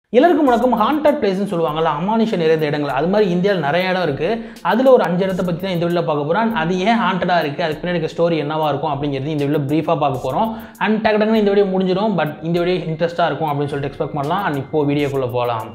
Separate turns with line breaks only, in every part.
எல்லாருக்கும் வணக்கம் ஹாண்டட் பிளேஸ்னு சொல்லுவாங்கல்ல அமானுஷம் நிறைந்த இடங்கள் அது மாதிரி இந்தியாவில் நிறைய இடம் இருக்குது அதில் ஒரு அஞ்சு இடத்தை பற்றி தான் இந்த வீடியோவில் பார்க்க போகிறோம் அது ஏன் ஹாண்டடாக இருக்குது அதுக்கு பின்னாடி இருக்க ஸ்டோரி என்னவா இருக்கும் அப்படிங்கிறது இந்த வீடியோ ப்ரீஃபாக பார்க்க போகிறோம் அண்ட் டக்கு டக்குன்னு இந்த வீடியோ முடிஞ்சிடும் பட் இந்த வீடியோ இன்ட்ரெஸ்ட்டாக இருக்கும் அப்படின்னு சொல்லிட்டு எக்ஸ்பெக்ட் பண்ணலாம் அண்ட் இப்போ வீடியோக்குள்ளே போகலாம்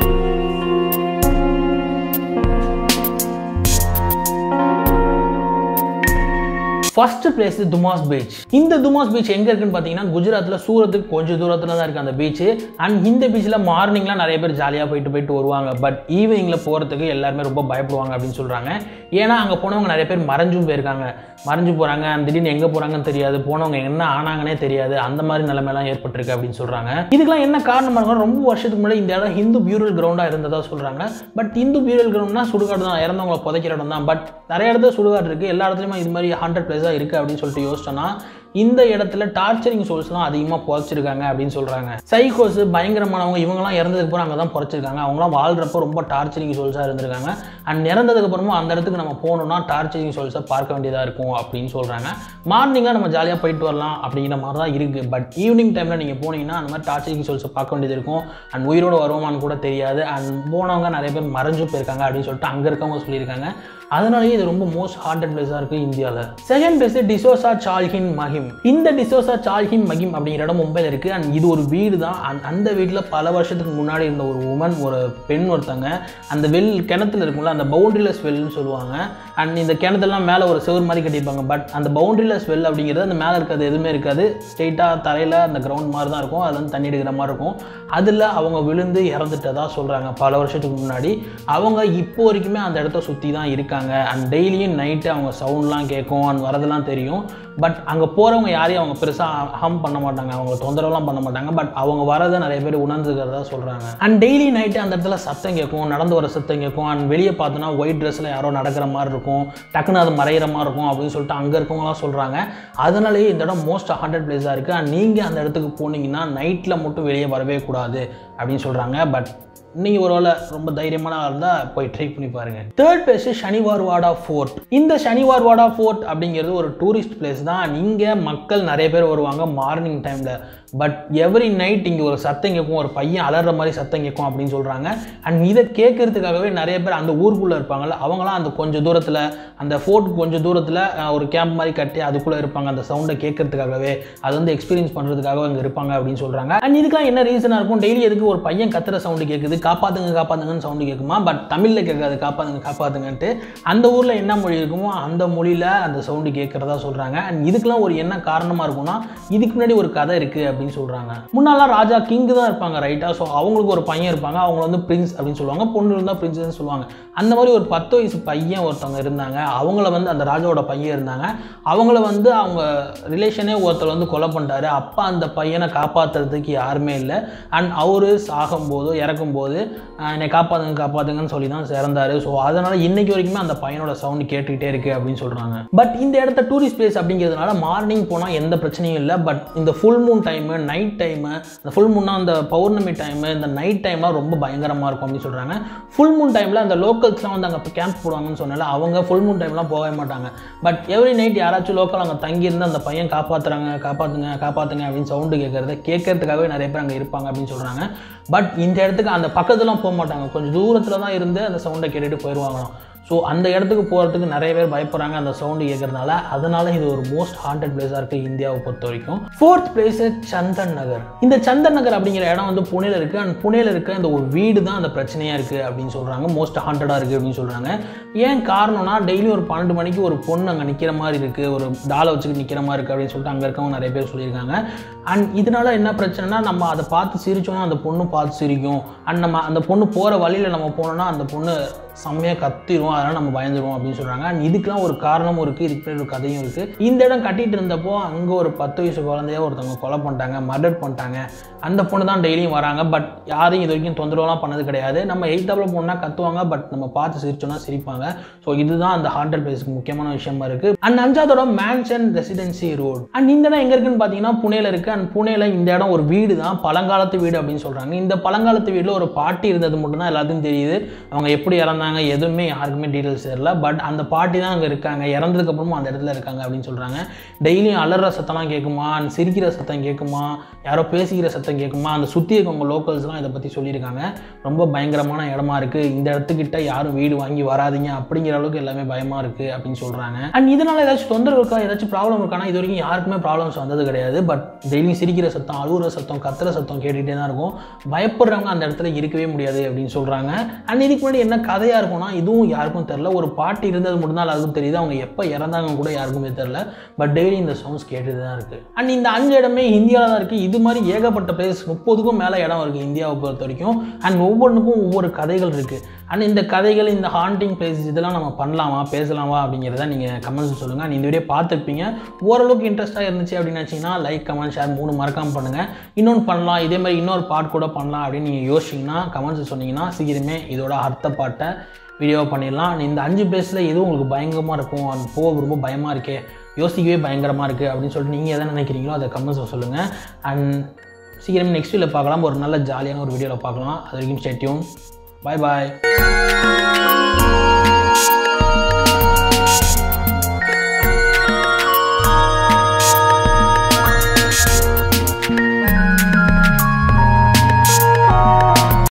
ஃபர்ஸ்ட் பிளேஸ் துமாஸ் பீச் இந்த துமாஸ் பீச் எங்கே இருக்குன்னு பார்த்தீங்கன்னா குஜராத்தில் சூரத்துக்கு கொஞ்சம் தூரத்தில் தான் இருக்குது அந்த பீச் அண்ட் இந்த பீச்சில் மார்னிங்லாம் நிறைய பேர் ஜாலியாக போயிட்டு போயிட்டு வருவாங்க பட் ஈவினிங்கில் போகிறதுக்கு எல்லாருமே ரொம்ப பயப்படுவாங்க அப்படின்னு சொல்கிறாங்க ஏன்னா அங்கே போனவங்க நிறைய பேர் மறைஞ்சும் போயிருக்காங்க மறைஞ்சு போகிறாங்க திடீர்னு எங்கே போகிறாங்கன்னு தெரியாது போனவங்க என்ன ஆனாங்கன்னே தெரியாது அந்த மாதிரி நிலைமையெல்லாம் ஏற்பட்டிருக்கு அப்படின்னு சொல்கிறாங்க இதுக்கெல்லாம் என்ன காரணமாக இருக்கும் ரொம்ப வருஷத்துக்கு முன்னாடி இந்த இடம் ஹிந்து பியூரல் கிரவுண்டாக இருந்ததாக சொல்கிறாங்க பட் ஹிந்து பியூரல் கிரவுண்ட்னா சுடுகாடு தான் இறந்தவங்களை புதைக்கிற இடம் தான் பட் நிறைய இடத்துல சுடுகாடு இருக்குது எல்லா இடத்துலையுமே இது மாதிரி ஹண்ட்ரட் பிளேஸாக இருக்குது அப்படின்னு சொல்லிட்டு யோசிச்சோன்னா இந்த இடத்துல டார்ச்சரிங் சோல்ஸ்லாம் அதிகமாக புதைச்சிருக்காங்க அப்படின்னு சொல்கிறாங்க சைக்கோஸ் பயங்கரமானவங்க இவங்கெல்லாம் இறந்ததுக்கு அப்புறம் அங்கே தான் புதைச்சிருக்காங்க அவங்களாம் வாழ்கிறப்போ ரொம்ப டார்ச்சரிங் சோல்ஸாக இருந்திருக்காங்க அண்ட் இறந்ததுக்கு அப்புறமா அந்த இடத்துக்கு நம்ம போகணும்னா டார்ச்சரிங் சோல்ஸை பார்க்க வேண்டியதாக இருக்கும் அப்படின்னு சொல்கிறாங்க மார்னிங்காக நம்ம ஜாலியாக போயிட்டு வரலாம் அப்படிங்கிற மாதிரி தான் இருக்குது பட் ஈவினிங் டைமில் நீங்கள் போனீங்கன்னா அந்த மாதிரி டார்ச்சரிங் சோல்ஸை பார்க்க வேண்டியது இருக்கும் அண்ட் உயிரோடு வருவோமான்னு கூட தெரியாது அண்ட் போனவங்க நிறைய பேர் மறைஞ்சு போயிருக்காங்க அப்படின்னு சொல்லிட்டு அங்கே இருக்கவங்க சொல்லியிருக்காங்க அதனாலேயே இது ரொம்ப மோஸ்ட் ஹாண்டட் பிளேஸாக இருக்குது இந்தியாவில் செகண்ட் பிளேஸ் டிசோசா சால்ஹின் மஹிம் இந்த டிசோசா சால்ஹின் மஹிம் அப்படிங்கிற இடம் மும்பையில் இருக்குது அண்ட் இது ஒரு வீடு தான் அண்ட் அந்த வீட்டில் பல வருஷத்துக்கு முன்னாடி இருந்த ஒரு உமன் ஒரு பெண் ஒருத்தங்க அந்த வெல் கிணத்துல இருக்கும்ல அந்த பவுண்டரிலெஸ் வெல்னு சொல்லுவாங்க அண்ட் இந்த கிணத்துலாம் மேலே ஒரு செவர் மாதிரி கட்டியிருப்பாங்க பட் அந்த பவுண்டரிலெஸ் வெல் அப்படிங்கிறது அந்த மேலே இருக்கிறது எதுவுமே இருக்காது ஸ்ட்ரெயிட்டாக தரையில் அந்த கிரவுண்ட் மாதிரி தான் இருக்கும் அதில் வந்து தண்ணி எடுக்கிற மாதிரி இருக்கும் அதில் அவங்க விழுந்து இறந்துட்டதா சொல்கிறாங்க பல வருஷத்துக்கு முன்னாடி அவங்க இப்போ வரைக்குமே அந்த இடத்த சுற்றி தான் இருக்காங்க அண்ட் டெய்லியும் நைட்டு அவங்க சவுண்ட்லாம் கேட்கும் அண்ட் வரதெல்லாம் தெரியும் பட் அங்கே போகிறவங்க யாரையும் அவங்க பெருசாக ஹம் பண்ண மாட்டாங்க அவங்க தொந்தரவுலாம் பண்ண மாட்டாங்க பட் அவங்க வரதை நிறைய பேர் உணர்ந்துக்கிறதா சொல்கிறாங்க அண்ட் டெய்லி நைட்டு அந்த இடத்துல சத்தம் கேட்கும் நடந்து வர சத்தம் கேட்கும் அண்ட் வெளியே பார்த்தோன்னா ஒயிட் ட்ரெஸ்ஸில் யாரோ நடக்கிற மாதிரி இருக்கும் டக்குன்னு அது மறையிற மாதிரி இருக்கும் அப்படின்னு சொல்லிட்டு அங்கே இருக்கவங்களாம் சொல்கிறாங்க அதனாலேயே இந்த இடம் மோஸ்ட் ஹண்ட்ரட் பிளேஸாக இருக்குது அண்ட் நீங்கள் அந்த இடத்துக்கு போனீங்கன்னா நைட்டில் மட்டும் வெளியே வரவே கூடாது அப்படின்னு சொல்கிறாங்க பட் நீங்கள் ஒருவேளை ரொம்ப தைரியமான ஆள் இருந்தால் போய் ட்ரை பண்ணி பாருங்கள் தேர்ட் பிளேஸ் சனிவார் வாடா ஃபோர்ட் இந்த சனிவார் வாடா ஃபோர்ட் அப்படிங்கிறது ஒரு டூரிஸ்ட் பிளேஸ் தான் இங்கே மக்கள் நிறைய பேர் வருவாங்க மார்னிங் டைமில் பட் எவ்ரி நைட் இங்கே ஒரு சத்தம் கேட்கும் ஒரு பையன் அலற மாதிரி சத்தம் கேட்கும் அப்படின்னு சொல்கிறாங்க அண்ட் இதை கேட்கறதுக்காகவே நிறைய பேர் அந்த ஊருக்குள்ளே இருப்பாங்கல்ல அவங்களாம் அந்த கொஞ்சம் தூரத்தில் அந்த ஃபோர்ட்டுக்கு கொஞ்சம் தூரத்தில் ஒரு கேம்ப் மாதிரி கட்டி அதுக்குள்ளே இருப்பாங்க அந்த சவுண்டை கேட்கறதுக்காகவே அது வந்து எக்ஸ்பீரியன்ஸ் பண்ணுறதுக்காக அங்கே இருப்பாங்க அப்படின்னு சொல்கிறாங்க அண்ட் இதுக்கெல்லாம் என்ன ரீசனாக இருக்கும் டெய்லி எதுக்கு ஒரு பையன் கத்துற சவுண்டு கேட்குது காப்பாற்றுங்க காப்பாற்றுங்கன்னு சவுண்டு கேட்குமா பட் தமிழில் கேட்காது காப்பாற்றுங்க காப்பாற்றுங்கன்ட்டு அந்த ஊரில் என்ன மொழி இருக்குமோ அந்த மொழியில் அந்த சவுண்டு கேட்குறதா சொல்கிறாங்க அண்ட் இதுக்கெல்லாம் ஒரு என்ன காரணமாக இருக்கும்னா இதுக்கு முன்னாடி ஒரு கதை இருக்குது அப்படின்னு சொல்கிறாங்க முன்னாலாம் ராஜா கிங்கு தான் இருப்பாங்க ரைட்டாக ஸோ அவங்களுக்கு ஒரு பையன் இருப்பாங்க அவங்க வந்து பிரின்ஸ் அப்படின்னு சொல்லுவாங்க பொண்ணு இருந்தால் பிரின்ஸ்னு சொல்லுவாங்க அந்த மாதிரி ஒரு பத்து வயசு பையன் ஒருத்தவங்க இருந்தாங்க அவங்கள வந்து அந்த ராஜாவோட பையன் இருந்தாங்க அவங்கள வந்து அவங்க ரிலேஷனே ஒருத்தர் வந்து கொலை பண்ணிட்டாரு அப்போ அந்த பையனை காப்பாற்றுறதுக்கு யாருமே இல்லை அண்ட் அவரு சாகும்போதோ இறக்கும்போது என்னை காப்பாற்றுங்க காப்பாற்றுங்கன்னு சொல்லி தான் இறந்தாரு ஸோ அதனால் இன்னைக்கு வரைக்குமே அந்த பையனோட சவுண்ட் கேட்டுக்கிட்டே இருக்குது அப்படின்னு சொல்கிறாங்க பட் இந்த இடத்த டூரிஸ்ட் பிளேஸ் அப்படிங்கிறதுனால மார்னிங் போனால் எந்த பிரச்சனையும் இல்லை பட் இந்த full moon time night time இந்த ஃபுல் மூன்னா அந்த பௌர்ணமி டைமு இந்த நைட் டைம்லாம் ரொம்ப பயங்கரமாக இருக்கும் அப்படின்னு சொல்கிறாங்க ஃபுல் மூன் டைமில் அந்த லோக்கல்ஸ்லாம் வந்து அங்கே கேம்ப் போடுவாங்கன்னு சொன்னால அவங்க ஃபுல் மூன் டைம்லாம் போகவே மாட்டாங்க பட் எவ்ரி நைட் யாராச்சும் லோக்கல் அங்கே தங்கியிருந்து அந்த பையன் காப்பாற்றுறாங்க காப்பாற்றுங்க காப்பாற்றுங்க அப்படின்னு சவுண்டு கேட்குறத கேட்கறதுக்காகவே நிறைய பேர் அங்கே இருப்பாங்க அப்படின்னு சொல்கிறாங்க பட் இந்த இடத்துக்கு அந்த பக்கத்துலாம் போக மாட்டாங்க கொஞ்சம் தூரத்தில் தான் இருந்து அந்த சவுண்டை கேட்டுட்டு போயிடுவாங்களாம் ஸோ அந்த இடத்துக்கு போகிறதுக்கு நிறைய பேர் பயப்படுறாங்க அந்த சவுண்டு கேட்கறதுனால அதனால இது ஒரு மோஸ்ட் ஹாண்டட் பிளேஸாக இருக்குது இந்தியாவை பொறுத்த வரைக்கும் ஃபோர்த் பிளேஸ் சந்தன் நகர் இந்த சந்தன் நகர் அப்படிங்கிற இடம் வந்து புனேல இருக்குது அண்ட் புனேல இருக்க இந்த ஒரு வீடு தான் அந்த பிரச்சனையாக இருக்குது அப்படின்னு சொல்கிறாங்க மோஸ்ட் ஹாண்டடாக இருக்குது அப்படின்னு சொல்கிறாங்க ஏன் காரணம்னா டெய்லி ஒரு பன்னெண்டு மணிக்கு ஒரு பொண்ணு அங்கே நிற்கிற மாதிரி இருக்குது ஒரு டாலை வச்சுக்கிட்டு நிற்கிற மாதிரி இருக்குது அப்படின்னு சொல்லிட்டு அங்கே இருக்கவங்க நிறைய பேர் சொல்லியிருக்காங்க அண்ட் இதனால என்ன பிரச்சனைனா நம்ம அதை பார்த்து சிரிச்சோன்னா அந்த பொண்ணு பார்த்து சிரிக்கும் அண்ட் நம்ம அந்த பொண்ணு போகிற வழியில் நம்ம போனோம்னா அந்த பொண்ணு செம்மையாக கத்திரும் அதனால் நம்ம பயந்துருவோம் அப்படின்னு சொல்கிறாங்க அண்ட் இதுக்கெலாம் ஒரு காரணமும் இருக்குது இதுக்கு பின்னாடி ஒரு கதையும் இருக்குது இந்த இடம் கட்டிட்டு இருந்தப்போ அங்கே ஒரு பத்து வயசு குழந்தைய ஒருத்தவங்க கொலை பண்ணிட்டாங்க மர்டர் பண்ணிட்டாங்க அந்த பொண்ணு தான் டெய்லியும் வராங்க பட் யாரையும் இது வரைக்கும் தொந்தரவுலாம் பண்ணது கிடையாது நம்ம எயித்தாப்பில் போனால் கத்துவாங்க பட் நம்ம பார்த்து சிரிச்சோன்னா சிரிப்பாங்க ஸோ இதுதான் அந்த ஹாண்டட் பிளேஸ்க்கு முக்கியமான விஷயமா இருக்குது அண்ட் அஞ்சாவதோட மேன்ஷன் ரெசிடென்சி ரோடு அண்ட் இந்த இடம் எங்கே இருக்குன்னு பார்த்தீங்கன்னா புனேல இருக்குது அண்ட் புனேல இந்த இடம் ஒரு வீடு தான் பழங்காலத்து வீடு அப்படின்னு சொல்கிறாங்க இந்த பழங்காலத்து வீட்டில் ஒரு பாட்டி இருந்தது மட்டும்தான் எல்லாத்தையும் தெரியுது அவங்க எப்படி இறந்தாங்க இறந்தாங்க எதுவுமே யாருக்குமே டீட்டெயில்ஸ் தெரியல பட் அந்த பாட்டி தான் அங்கே இருக்காங்க இறந்ததுக்கப்புறமும் அந்த இடத்துல இருக்காங்க அப்படின்னு சொல்கிறாங்க டெய்லியும் அலற சத்தம்லாம் கேட்குமா அந்த சிரிக்கிற சத்தம் கேட்குமா யாரோ பேசிக்கிற சத்தம் கேட்குமா அந்த சுற்றி இருக்கவங்க லோக்கல்ஸ்லாம் இதை பற்றி சொல்லியிருக்காங்க ரொம்ப பயங்கரமான இடமா இருக்குது இந்த இடத்துக்கிட்ட யாரும் வீடு வாங்கி வராதீங்க அப்படிங்கிற அளவுக்கு எல்லாமே பயமாக இருக்குது அப்படின்னு சொல்கிறாங்க அண்ட் இதனால் ஏதாச்சும் தொந்தரவு இருக்கா ஏதாச்சும் ப்ராப்ளம் இருக்கானா இது வரைக்கும் யாருக்குமே ப்ராப்ளம்ஸ் வந்தது கிடையாது பட் டெய்லியும் சிரிக்கிற சத்தம் அழுகுற சத்தம் கத்துற சத்தம் கேட்டுகிட்டே தான் இருக்கும் பயப்படுறவங்க அந்த இடத்துல இருக்கவே முடியாது அப்படின்னு சொல்கிறாங்க அண்ட் இதுக்கு முன்னாடி என்ன கதையாக இருக்கும்னா இதுவும் யாருக்கும் தெரில ஒரு பாட்டி இருந்தது மட்டும்தான் எல்லாருக்கும் தெரியுது அவங்க எப்போ இறந்தாங்க கூட யாருக்குமே தெரில பட் டெய்லி இந்த சவுண்ட்ஸ் கேட்டுட்டு தான் இருக்குது அண்ட் இந்த அஞ்சு இடமே இந்தியாவில் தான் இருக்குது இது மாதிரி ஏகப்பட்ட பிளேஸ் முப்பதுக்கும் மேலே இடம் இருக்குது இந்தியாவை பொறுத்த வரைக்கும் அண்ட் ஒவ்வொன்றுக்கும் ஒவ்வொரு கதைகள் இருக்குது அண்ட் இந்த கதைகள் இந்த ஹாண்டிங் பிளேசஸ் இதெல்லாம் நம்ம பண்ணலாமா பேசலாமா அப்படிங்கிறத நீங்கள் கமெண்ட்ஸ் சொல்லுங்கள் அண்ட் இந்த வீடியோ பார்த்துருப்பீங்க ஓரளவுக்கு இன்ட்ரெஸ்ட்டாக இருந்துச்சு அப்படின்னு நினச்சிங்கன்னா லைக் கமெண்ட் ஷேர் மூணு மறக்காம பண்ணுங்கள் இன்னொன்று பண்ணலாம் இதே மாதிரி இன்னொரு பார்ட் கூட பண்ணலாம் அப்படின்னு நீங்கள் யோசிச்சிங்கன்னா கமெண்ட்ஸ் சொன்னீங்கன்னா சீக்கிரமே இதோட அர்த்த பாட்டை வீடியோ பண்ணிடலாம் And இந்த அஞ்சு பிளேஸில் எதுவும் உங்களுக்கு பயங்கரமாக இருக்கும் அந்த போக ரொம்ப பயமாக இருக்கே யோசிக்கவே பயங்கரமாக இருக்குது அப்படின்னு சொல்லிட்டு நீங்கள் எதை நினைக்கிறீங்களோ அதை கமெண்ட்ஸ் சொல்லுங்கள் அண்ட் சீக்கிரமே நெக்ஸ்ட் வீடியோவில் பார்க்கலாம் ஒரு நல்ல ஜாலியான ஒரு வீடியோவில் பார்க்கலாம் அது வரைக்கும் ஸ்டேட்யூன் பாய் பாய்